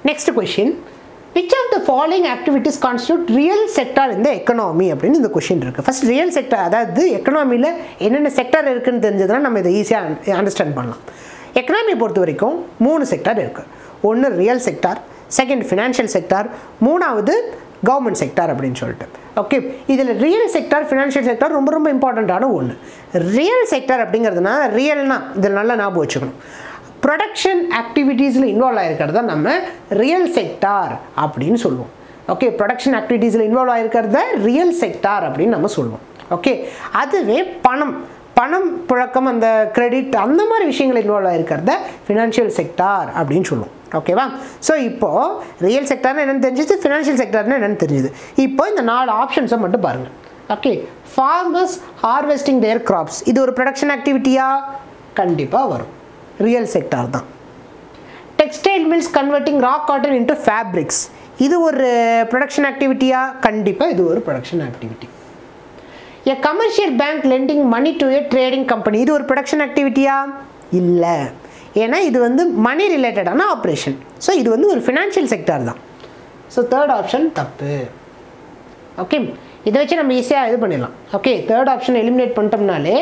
next question which of the following activities constitute real sector இந்த economy அப்படின்னு இந்த question இருக்குது ஃபர்ஸ்ட் ரியல் செக்டார் அதாவது எக்கனாமியில் என்னென்ன செக்டார் இருக்குன்னு தெரிஞ்சதுன்னா நம்ம இதை ஈஸியாக அண்டர்ஸ்டாண்ட் பண்ணலாம் எக்கனாமியை பொறுத்த வரைக்கும் மூணு செக்டார் இருக்குது ஒன்று real sector second financial sector மூணாவது கவர்மெண்ட் செக்டார் அப்படின்னு சொல்லிட்டு ஓகே இதில் ரியல் செக்டார் ஃபினான்ஷியல் செக்டார் ரொம்ப ரொம்ப இம்பார்ட்டண்ட்டான ஒன்று ரியல் செக்டார் அப்படிங்கிறதுனா ரியல்னா இதில் நல்லா ஞாபகம் வச்சுக்கணும் ப்ரொடக்ஷன் ஆக்டிவிட்டீஸில் இன்வால்வ் ஆகிருக்கிறத நம்ம ரியல் செக்டார் அப்படின்னு சொல்லுவோம் ஓகே ப்ரொடக்ஷன் ஆக்டிவிட்டீஸில் இன்வால்வ் ஆகிருக்கிறத ரியல் செக்டார் அப்படின்னு நம்ம சொல்லுவோம் ஓகே அதுவே பணம் பணம் புழக்கம் அந்த கிரெடிட் அந்த மாதிரி விஷயங்கள் இன்வால்வ் ஆகிருக்கிறத ஃபினான்ஷியல் செக்டார் அப்படின்னு சொல்லுவோம் ஓகேவா ஸோ இப்போது ரியல் செக்டார்னு என்னென்னு தெரிஞ்சுது ஃபினான்ஷியல் செக்டார்னு என்னென்னு தெரிஞ்சுது இப்போ இந்த நாலு ஆப்ஷன்ஸை மட்டும் பாருங்கள் okay farmers harvesting their crops இது ஒரு ப்ரொடக்ஷன் ஆக்டிவிட்டியா கண்டிப்பாக வரும் ரியல் செக்டார் தான் textile mills converting raw cotton into fabrics இது ஒரு ப்ரொடக்ஷன் ஆக்டிவிட்டியா கண்டிப்பாக இது ஒரு production activity a commercial bank lending money to a trading company இது ஒரு ப்ரொடக்ஷன் ஆக்டிவிட்டியா இல்லை ஏன்னா இது வந்து மணி ரிலேட்டடான ஆப்ரேஷன் ஸோ இது வந்து ஒரு ஃபினான்ஷியல் செக்டார் தான் ஸோ தேர்ட் ஆப்ஷன் தப்பு ஓகே இதை வச்சு நம்ம ஈஸியாக இது பண்ணிடலாம் ஓகே தேர்ட் ஆப்ஷன் எலிமினேட் பண்ணிட்டோம்னாலே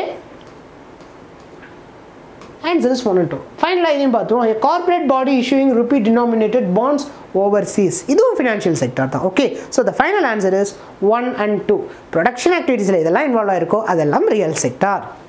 answer is one and two ஃபைனலாக இதையும் பார்த்துருவோம் a corporate body issuing rupee denominated bonds overseas இதுவும் ஃபினான்ஷியல் செக்டார் தான் okay so the final answer is one and two production ஆக்டிவிட்டீஸில் இதெல்லாம் இன்வால்வ் ஆயிருக்கோ அதெல்லாம் ரியல் செக்டார்